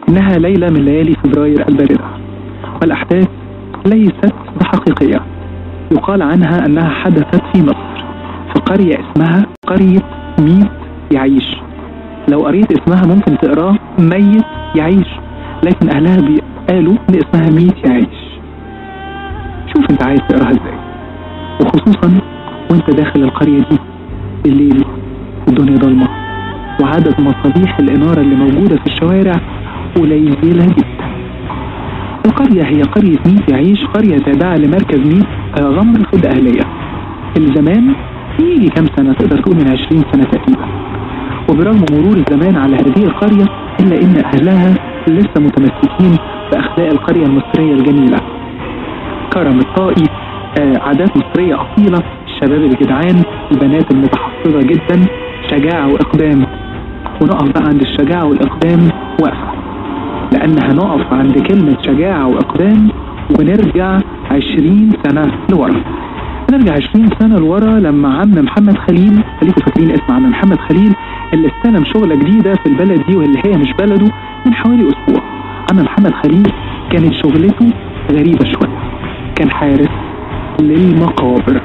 إنها ليلة من ليالي فبراير الباردة والأحداث ليست بحقيقية يقال عنها أنها حدثت في مصر في قرية اسمها قرية ميت يعيش لو قريت اسمها ممكن تقراه ميت يعيش لكن أهلها قالوا إن اسمها ميت يعيش شوف أنت عايز تقراها إزاي وخصوصا وأنت داخل القرية دي بالليل الدنيا ضلمة وعدد مصابيح الإنارة اللي موجودة في الشوارع قليلة جدا القرية هي قرية ميت يعيش قرية تابعة لمركز ميت غمر خد أهلية الزمان يجي كام سنة تقدر تقول من 20 سنة تقريبا وبرغم مرور الزمان على هذه القرية إلا إن أهلها لسه متمسكين بأخلاق القرية المصرية الجميلة كرم الطائي آه عادات مصرية أصيلة الشباب الجدعان البنات المتحفظة جدا شجاعة وإقدام ونقف بقى عند الشجاعة والإقدام وقفة لأن هنقف عند كلمة شجاعة وإقدام ونرجع عشرين سنة لورا نرجع 20 سنة لورا لما عم محمد خليل خليكم فاكرين اسم عم محمد خليل اللي استلم شغلة جديدة في البلد دي واللي هي مش بلده من حوالي أسبوع عم محمد خليل كانت شغلته غريبة شوية كان حارس للمقابر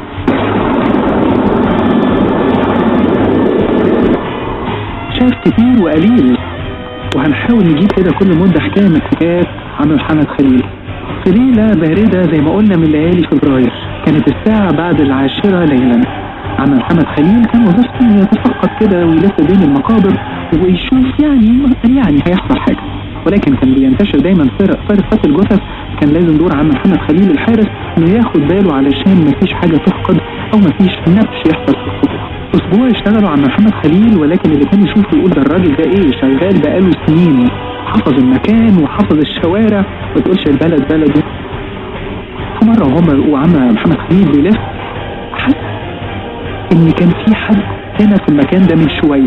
شاف كتير وقليل وهنحاول نجيب كده كل مدة حكاية من حكايات عم محمد خليل في ليلة باردة زي ما قلنا من ليالي فبراير كانت الساعة بعد العاشرة ليلا عم محمد خليل كان وظيفته يتفقد كده ويلف بين المقابر ويشوف يعني يعني هيحصل حاجة ولكن كان بينتشر دايما فرق فرقة الجثث كان لازم دور عم محمد خليل الحارس انه ياخد باله علشان مفيش حاجة تفقد او مفيش نبش يحصل في الصبح اسبوع اشتغلوا عم محمد خليل ولكن اللي كان يشوفه يقول ده الراجل ده ايه شغال بقاله سنين حفظ المكان وحفظ الشوارع ما تقولش البلد بلده فمرة وهم وعم محمد خليل بيلف حس ان كان في حد هنا في المكان ده من شوية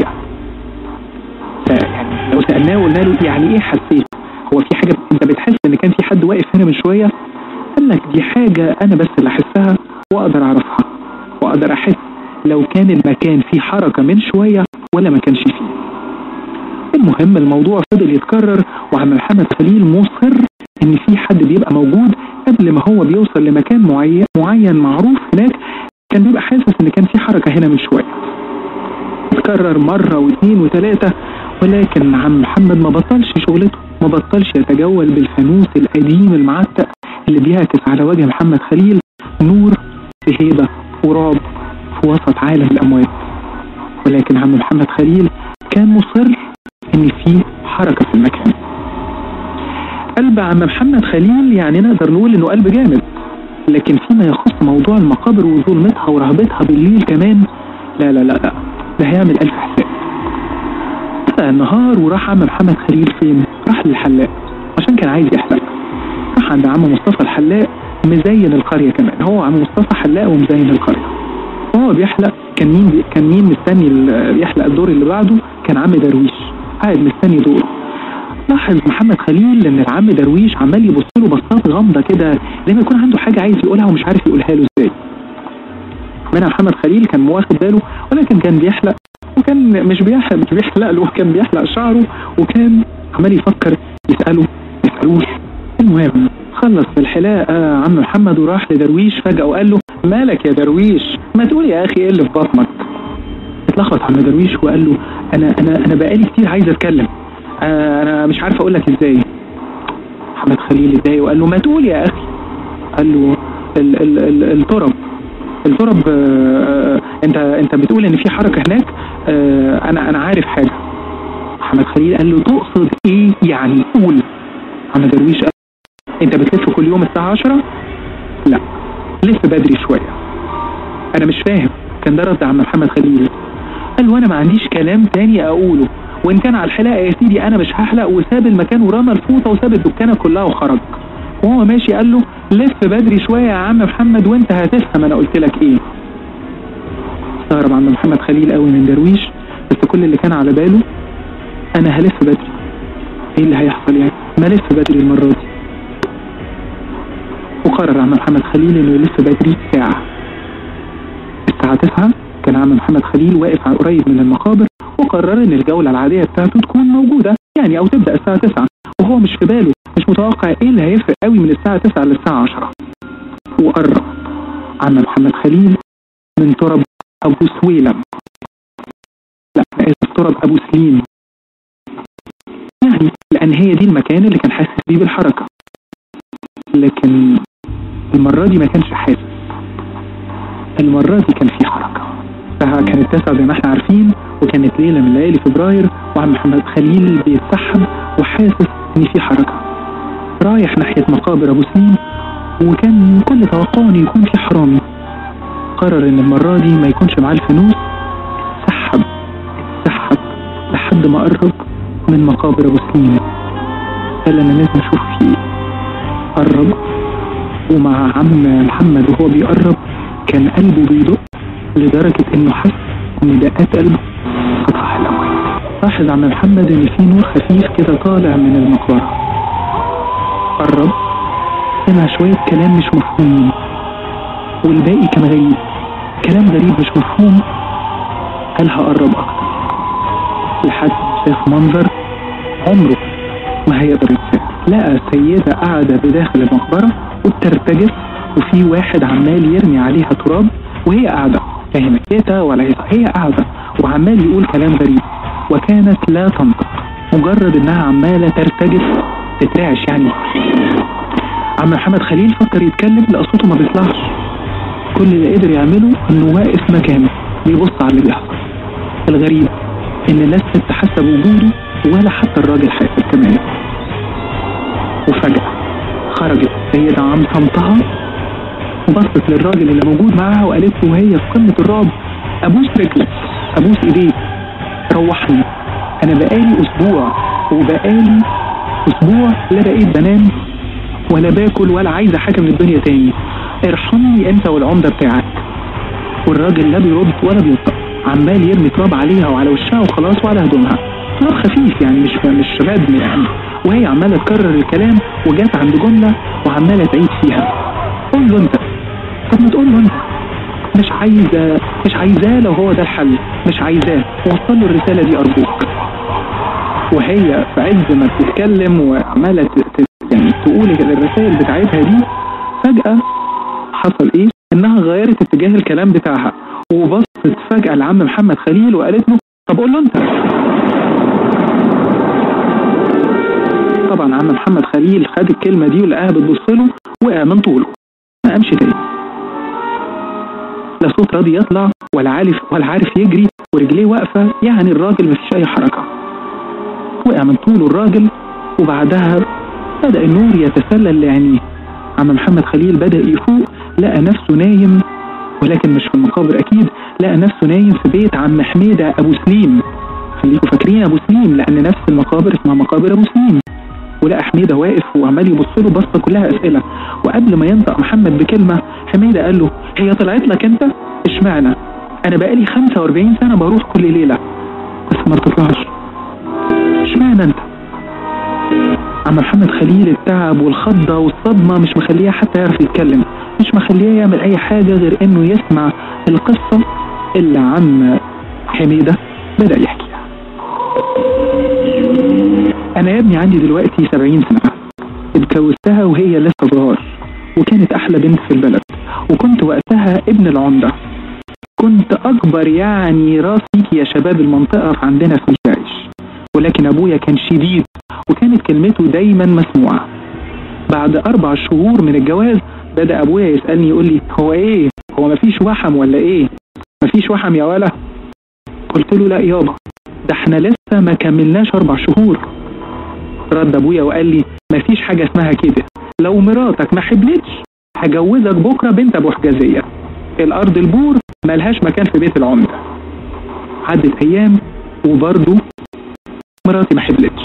يعني لو سألناه وقلنا له يعني ايه حسيت هو في حاجة انت بتحس ان كان في حد واقف هنا من شوية قال لك دي حاجة انا بس اللي احسها واقدر اعرفها واقدر احس لو كان المكان فيه حركة من شوية ولا ما كانش فيه المهم الموضوع فضل يتكرر وعم محمد خليل مصر ان في حد بيبقى موجود قبل ما هو بيوصل لمكان معين معين معروف هناك كان بيبقى حاسس ان كان في حركة هنا من شوية اتكرر مرة واثنين وثلاثة ولكن عم محمد ما بطلش شغلته ما بطلش يتجول بالفانوس القديم المعتق اللي بيعكس على وجه محمد خليل نور في هيبة ورعب في وسط عالم الأموات ولكن عم محمد خليل كان مصر إن في حركة في المكان قلب عم محمد خليل يعني نقدر نقول إنه قلب جامد لكن فيما يخص موضوع المقابر وظلمتها ورهبتها بالليل كمان لا لا لا لا ده هيعمل ألف حساب النهار وراح عم محمد خليل فين؟ راح للحلاق عشان كان عايز يحلق راح عند عم مصطفى الحلاق مزين القرية كمان هو عم مصطفى حلاق ومزين القرية وهو بيحلق كان مين بي كان مين مستني يحلق الدور اللي بعده كان عم درويش قاعد مستني دوره لاحظ محمد خليل ان العم درويش عمال يبص له بصات غامضه كده زي ما يكون عنده حاجه عايز يقولها ومش عارف يقولها له ازاي منها محمد خليل كان واخد باله ولكن كان بيحلق وكان مش بيحلق مش بيحلق له كان بيحلق شعره وكان عمال يفكر يساله ما يسالوش المهم خلص في الحلاقه عم محمد وراح لدرويش فجاه وقال له مالك يا درويش ما تقول يا اخي ايه اللي في بطنك اتلخبط عم درويش وقال له انا انا انا بقالي كتير عايز اتكلم انا مش عارف اقول لك ازاي محمد خليل اتضايق وقال له ما تقول يا اخي قال له ال ال ال الترب الترب آه انت انت بتقول ان في حركه هناك آه انا انا عارف حاجه محمد خليل قال له تقصد ايه يعني قول عم درويش قال انت بتلف كل يوم الساعه 10 لا لف بدري شويه انا مش فاهم كان ده رد عم محمد خليل قال وانا ما عنديش كلام تاني اقوله وان كان على الحلاقه يا سيدي انا مش هحلق وساب المكان ورمى الفوطه وساب الدكانه كلها وخرج وهو ماشي قال له لف بدري شويه يا عم محمد وانت هتفهم انا قلت لك ايه استغرب عم محمد خليل قوي من درويش بس كل اللي كان على باله انا هلف بدري ايه اللي هيحصل يعني ما لف بدري المره دي وقرر عم محمد خليل انه يلف بدري ساعه الساعه 9 كان عم محمد خليل واقف قريب من المقابر وقرر ان الجولة العادية بتاعته تكون موجودة يعني او تبدأ الساعة 9 وهو مش في باله مش متوقع ايه اللي هيفرق قوي من الساعه 9 للساعه 10 وقرب عم محمد خليل من تراب ابو سويلم لا انا اسف تراب ابو سليم يعني لان هي دي المكان اللي كان حاسس بيه بالحركه لكن المره دي ما كانش حاسس المره دي كان في حركه فكانت تسعة زي ما احنا عارفين وكانت ليله من ليالي فبراير وعم محمد خليل بيتسحب وحاسس ان في حركه رايح ناحيه مقابر ابو سليم وكان كل توقعه انه يكون في حرامي قرر ان المره دي ما يكونش معاه الفلوس سحب سحب لحد ما قرب من مقابر ابو سليم قال انا لازم اشوف في ايه قرب ومع عم محمد وهو بيقرب كان قلبه بيدق لدرجة انه حس ان دقات قلبه قطع الاول لاحظ عم محمد ان في نور خفيف كده طالع من المقبرة قرب سمع شوية كلام مش مفهوم والباقي كان غريب كلام غريب مش مفهوم قال هقرب اكتر لحد شاف منظر عمره ما هيقدر يتساب لقى سيدة قاعدة بداخل المقبرة وبترتجف وفي واحد عمال يرمي عليها تراب وهي قاعدة لا هي ميتة ولا هي هي قاعدة وعمال يقول كلام غريب وكانت لا تنطق مجرد انها عمالة ترتجف تترعش يعني عم محمد خليل فكر يتكلم لقى صوته ما بيطلعش كل اللي قدر يعمله انه واقف مكانه بيبص على اللي بيحصل الغريب ان الناس تتحسب وجوده ولا حتى الراجل حاسب كمان وفجأة خرجت السيدة عن صمتها وبصت للراجل اللي موجود معاها وقالت له وهي في قمة الرعب أبوس رجلك أبوس إيديك روحني أنا بقالي أسبوع وبقالي أسبوع لا بقيت بنام ولا باكل ولا عايزة حاجة من الدنيا تاني ارحمني أنت والعمدة بتاعك والراجل لا بيرد ولا بينطق عمال يرمي تراب عليها وعلى وشها وخلاص وعلى هدومها تراب خفيف يعني مش مش ردم يعني وهي عمالة تكرر الكلام وجات عند جملة وعمالة تعيد فيها قول له انت طب ما تقول له انت مش عايزة مش عايزاه لو هو ده الحل مش عايزاه وصل له الرسالة دي أرجوك وهي في عز ما بتتكلم وعمالة ت- ت- يعني تقول الرسائل بتاعتها دي فجأة حصل ايه؟ انها غيرت اتجاه الكلام بتاعها وبصت فجأة لعم محمد خليل وقالت له طب قول له انت طبعا عم محمد خليل خد الكلمة دي ولقاها بتبص له وقع من طوله ما قامش تاني لا صوت راضي يطلع ولا عارف ولا عارف يجري ورجليه واقفة يعني الراجل مفيش أي حركة وقع من طوله الراجل وبعدها بدأ النور يتسلل لعينيه عم محمد خليل بدأ يفوق لقى نفسه نايم ولكن مش في المقابر أكيد لقى نفسه نايم في بيت عم حميدة أبو سليم خليكم فاكرين أبو سليم لأن نفس المقابر اسمها مقابر أبو سليم ولقى حميدة واقف وعمال يبص له بصة كلها أسئلة وقبل ما ينطق محمد بكلمة حميدة قال له هي طلعت لك أنت؟ اشمعنى؟ أنا بقالي 45 سنة بروح كل ليلة بس ما بتطلعش اشمعنى أنت؟ عم محمد خليل التعب والخضة والصدمة مش مخليه حتى يعرف يتكلم مش مخليه يعمل أي حاجة غير إنه يسمع القصة اللي عم حميدة بدأ يحكيها أنا يا ابني عندي دلوقتي 70 سنة اتجوزتها وهي لسه صغار وكانت أحلى بنت في البلد وكنت وقتها ابن العمدة كنت أكبر يعني راسي يا شباب المنطقة عندنا في الجيش ولكن أبويا كان شديد وكانت كلمته دايما مسموعة بعد أربع شهور من الجواز بدأ أبويا يسألني يقول لي هو إيه هو مفيش وحم ولا إيه مفيش وحم يا ولا قلت له لا يابا ده احنا لسه ما كملناش أربع شهور رد أبويا وقال لي مفيش حاجة اسمها كده لو مراتك ما حبلتش هجوزك بكرة بنت أبو حجازية الأرض البور ملهاش مكان في بيت العمدة عدت أيام وبرضه مراتي ما حبلتش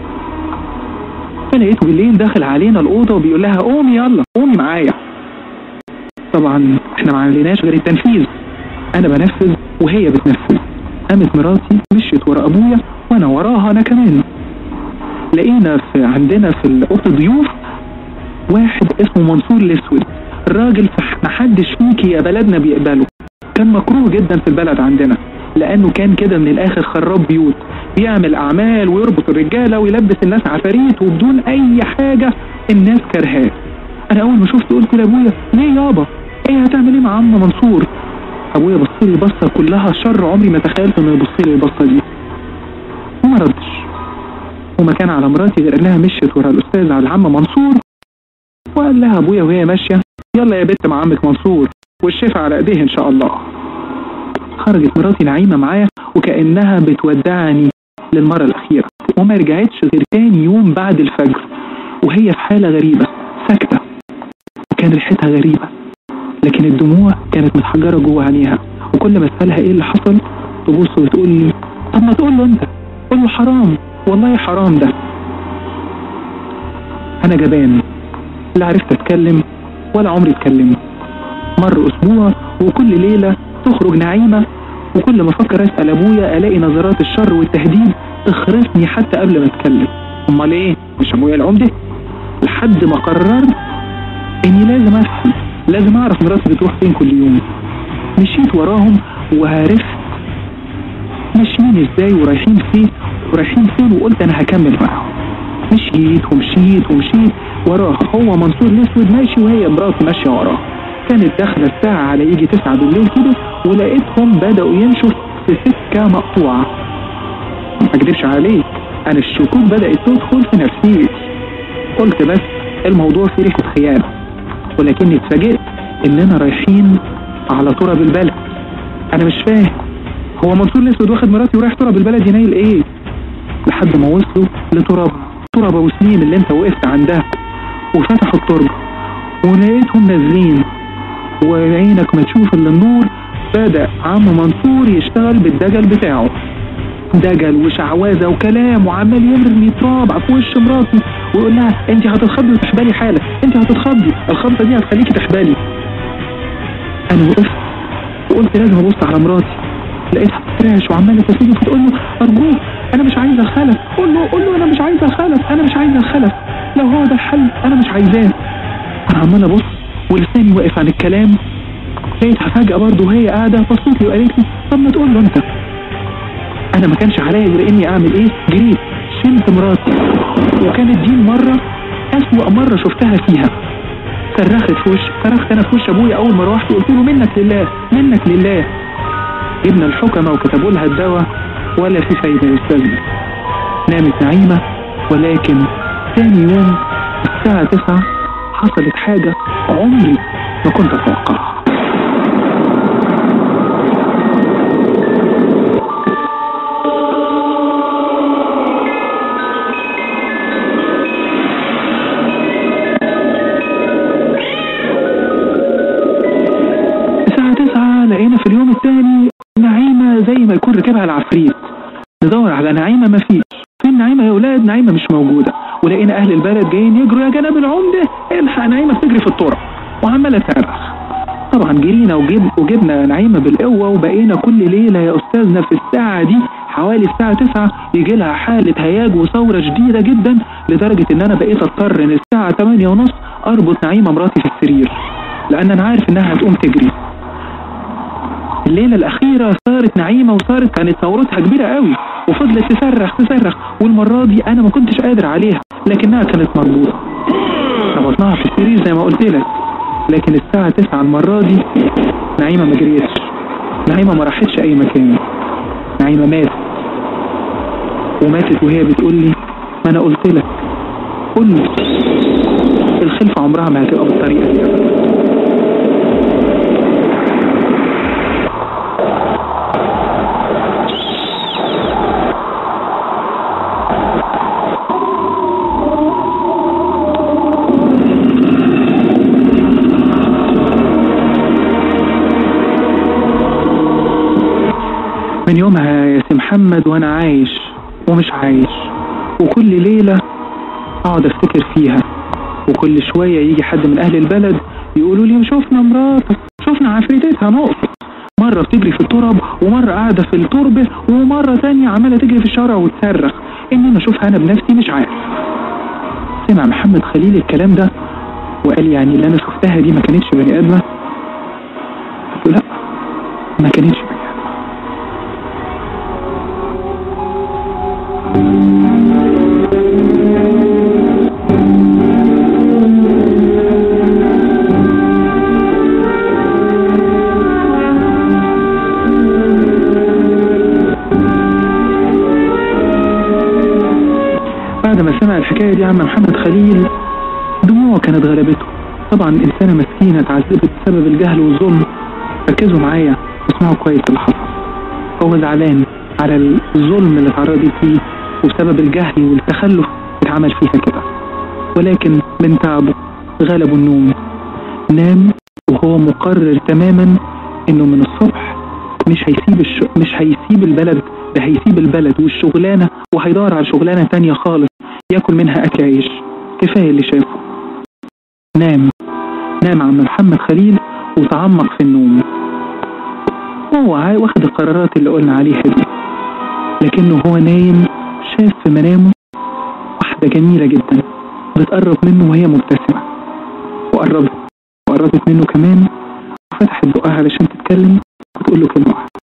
فلقيته بالليل داخل علينا الأوضة وبيقول لها قومي يلا قومي معايا طبعا احنا ما عملناش غير التنفيذ انا بنفذ وهي بتنفذ قامت مراتي مشيت ورا ابويا وانا وراها انا كمان لقينا في عندنا في اوضه الضيوف واحد اسمه منصور الاسود الراجل ما حدش فيكي يا بلدنا بيقبله كان مكروه جدا في البلد عندنا لانه كان كده من الاخر خراب بيوت يعمل اعمال ويربط الرجاله ويلبس الناس عفاريت وبدون اي حاجه الناس كرهاه انا اول ما شفته قلت لابويا ليه يابا ايه هتعمل ايه مع عم منصور ابويا بص لي بصه كلها شر عمري ما تخيلت انه يبص لي البصه دي وما ردش وما كان على مراتي غير انها مشيت ورا الاستاذ على العم منصور وقال لها ابويا وهي ماشيه يلا يا بنت مع عمك منصور والشفا على ايديه ان شاء الله خرجت مراتي نعيمه معايا وكانها بتودعني للمره الاخيره وما رجعتش غير تاني يوم بعد الفجر وهي في حاله غريبه ساكته وكان ريحتها غريبه لكن الدموع كانت متحجره جوه عينيها وكل ما اسالها ايه اللي حصل تبص وتقول لي طب ما تقول له انت قول له حرام والله حرام ده انا جبان لا عرفت اتكلم ولا عمري اتكلمت مر اسبوع وكل ليله تخرج نعيمه وكل ما افكر اسال ابويا الاقي نظرات الشر والتهديد تخرسني حتى قبل ما اتكلم امال ايه مش ابويا العمده لحد ما قررت اني لازم اسال لازم اعرف مراتي بتروح فين كل يوم مشيت وراهم وعرفت ماشيين ازاي ورايحين فين ورايحين فين وقلت انا هكمل معاهم مشيت ومشيت ومشيت وراه هو منصور الاسود ماشي وهي مراتي ماشيه وراه كانت داخله الساعه على يجي 9 بالليل كده ولقيتهم بداوا يمشوا في سكه مقطوعه ما اكدبش عليك انا الشكوك بدات تدخل في نفسيتي قلت بس الموضوع فيه ريحه خيانه ولكني اتفاجئت اننا رايحين على تراب البلد انا مش فاهم هو منصور الاسود واخد مراتي ورايح تراب البلد ينايل ايه لحد ما وصلوا لتراب تراب ابو سليم اللي انت وقفت عندها وفتحوا التربه ولقيتهم نازلين وعينك ما تشوف الا النور بدأ عم منصور يشتغل بالدجل بتاعه دجل وشعوذه وكلام وعمال يرمي تراب في وش مراتي ويقول لها انت هتتخضي وتحبالي حالك انت هتتخضي الخضه دي هتخليكي تحبالي انا وقفت وقلت لازم ابص على مراتي لقيتها بترعش وعماله تسيبه فتقول له ارجوك انا مش عايزه الخلف قول له قول له انا مش عايزه الخلف انا مش عايزه الخلف لو هو ده الحل انا مش عايزاه انا عمال ابص ولساني واقف عن الكلام لقيتها فجأة برضه وهي قاعدة بصت لي وقالت لي طب ما تقول له انت انا ما كانش عليا غير اني اعمل ايه جريت شلت مراتي وكانت دي المرة اسوأ مرة شفتها فيها صرخت في وش صرخت انا في وش ابويا اول ما روحت وقلت له منك لله منك لله جبنا الحكمة وكتبوا لها الدواء ولا في فايدة يا استاذنا نامت نعيمة ولكن ثاني يوم الساعة 9 حصلت حاجة عمري ما كنت أتوقعها الساعة 9 لقينا في اليوم الثاني نعيمة زي ما يكون ركبها العفريت ندور على نعيمة ما فيش فين نعيمة يا ولاد نعيمة مش موجودة ولقينا أهل البلد جايين يجروا يا جناب العمدة الحق نعيمة بتجري في الطرق وعمالة تصرخ طبعا جرينا وجب وجبنا نعيمة بالقوة وبقينا كل ليلة يا أستاذنا في الساعة دي حوالي الساعة 9 يجي لها حالة هياج وثورة شديدة جدا لدرجة إن أنا بقيت أضطر إن الساعة 8 ونص أربط نعيمة مراتي في السرير لأن أنا عارف إنها هتقوم تجري الليلة الأخيرة صارت نعيمة وصارت كانت ثورتها كبيرة قوي وفضلت تصرخ تصرخ والمرة دي أنا ما كنتش قادر عليها لكنها كانت مربوطة ربطناها في السرير زي ما قلت لك لكن الساعة 9 المرة دي نعيمة ما جريتش نعيمة ما راحتش أي مكان نعيمة ماتت وماتت وهي بتقول لي ما أنا قلت لك قول لي الخلفة عمرها ما هتبقى بالطريقة دي من يومها يا سي محمد وانا عايش ومش عايش وكل ليلة اقعد افتكر فيها وكل شوية يجي حد من اهل البلد يقولوا لي شفنا مراتك شفنا عفريتتها نقط مرة بتجري في الترب ومرة قاعدة في التربة ومرة تانية عمالة تجري في الشارع وتصرخ ان انا اشوفها انا بنفسي مش عارف سمع محمد خليل الكلام ده وقال يعني اللي انا شفتها دي ما كانتش بني ادمة قلت له لا ما كانتش بني لما سمع الحكايه دي عم محمد خليل دموعه كانت غلبته طبعا انسانه مسكينه اتعذبت بسبب الجهل والظلم ركزوا معايا واسمعوا كويس اللي حصل هو زعلان على الظلم اللي اتعرضت فيه وبسبب الجهل والتخلف اتعمل فيها كده ولكن من تعبه غلبه النوم نام وهو مقرر تماما انه من الصبح مش هيسيب الش... مش هيسيب البلد ده هيسيب البلد والشغلانه وهيدور على شغلانه تانية خالص ياكل منها اكل عيش كفايه اللي شافه نام نام عم محمد خليل وتعمق في النوم هو واخد القرارات اللي قلنا عليها دي لكنه هو نايم شاف في منامه واحدة جميلة جدا بتقرب منه وهي مبتسمة وقربت وقربت منه كمان وفتحت بقها علشان تتكلم وتقول له كلمة واحدة